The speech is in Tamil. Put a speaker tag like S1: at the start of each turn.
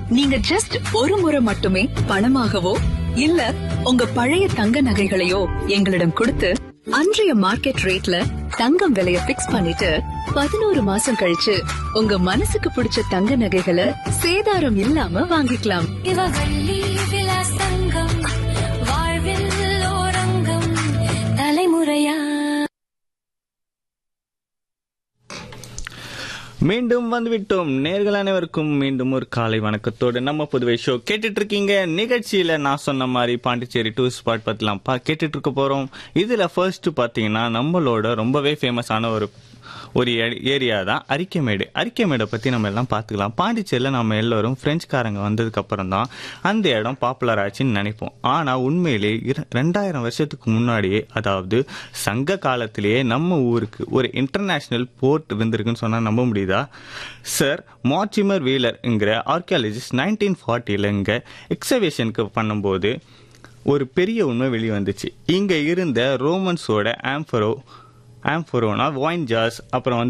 S1: நீங்க ஜஸ்ட் ஒரு முறை மட்டுமே பணமாகவோ இல்ல உங்க பழைய தங்க நகைகளையோ எங்களிடம் கொடுத்து அன்றைய மார்க்கெட் ரேட்ல தங்கம் விலைய பிக்ஸ் பண்ணிட்டு பதினோரு மாசம் கழிச்சு உங்க மனசுக்கு பிடிச்ச தங்க நகைகளை சேதாரம் இல்லாம வாங்கிக்கலாம்
S2: இவவள்ளி விலாசங்கம் வாழ்வில் ஓரங்கம் தலைமுறையா
S3: மீண்டும் வந்துவிட்டோம் நேர்கள் அனைவருக்கும் மீண்டும் ஒரு காலை வணக்கத்தோடு நம்ம புதுவை ஷோ கேட்டுட்டு இருக்கீங்க நிகழ்ச்சியில நான் சொன்ன மாதிரி பாண்டிச்சேரி டூரிஸ்ட் ஸ்பாட் பத்திலாம் பா கேட்டுட்டு இருக்க போறோம் இதுல ஃபர்ஸ்ட் பாத்தீங்கன்னா நம்மளோட ரொம்பவே ஃபேமஸான ஒரு ஒரு ஏரியா தான் அரிக்கமேடு அரிக்கமேடை பத்தி நம்ம எல்லாம் பார்த்துக்கலாம் பாண்டிச்சேரியில் நம்ம எல்லாரும் பிரெஞ்சுக்காரங்க வந்ததுக்கு அப்புறம் தான் அந்த இடம் பாப்புலர் ஆச்சுன்னு நினைப்போம் ஆனா உண்மையிலே இர- ரெண்டாயிரம் வருஷத்துக்கு முன்னாடியே அதாவது சங்க காலத்திலேயே நம்ம ஊருக்கு ஒரு இன்டர்நேஷனல் போர்ட் இருந்திருக்குன்னு சொன்னா நம்ப முடியுதா சார் மார்டிமர் வீலர்ங்கிற ஆர்கியாலஜிஸ்ட் நைன்டீன் ஃபார்ட்டியில் இங்கே எக்ஸவேஷனுக்கு பண்ணும்போது ஒரு பெரிய உண்மை வெளியே வந்துச்சு இங்க இருந்த ரோமன்ஸோட ஆம்பரோ ஆம்ஃபோரோனா வாயின் ஜார்ஸ் அப்புறம் வந்து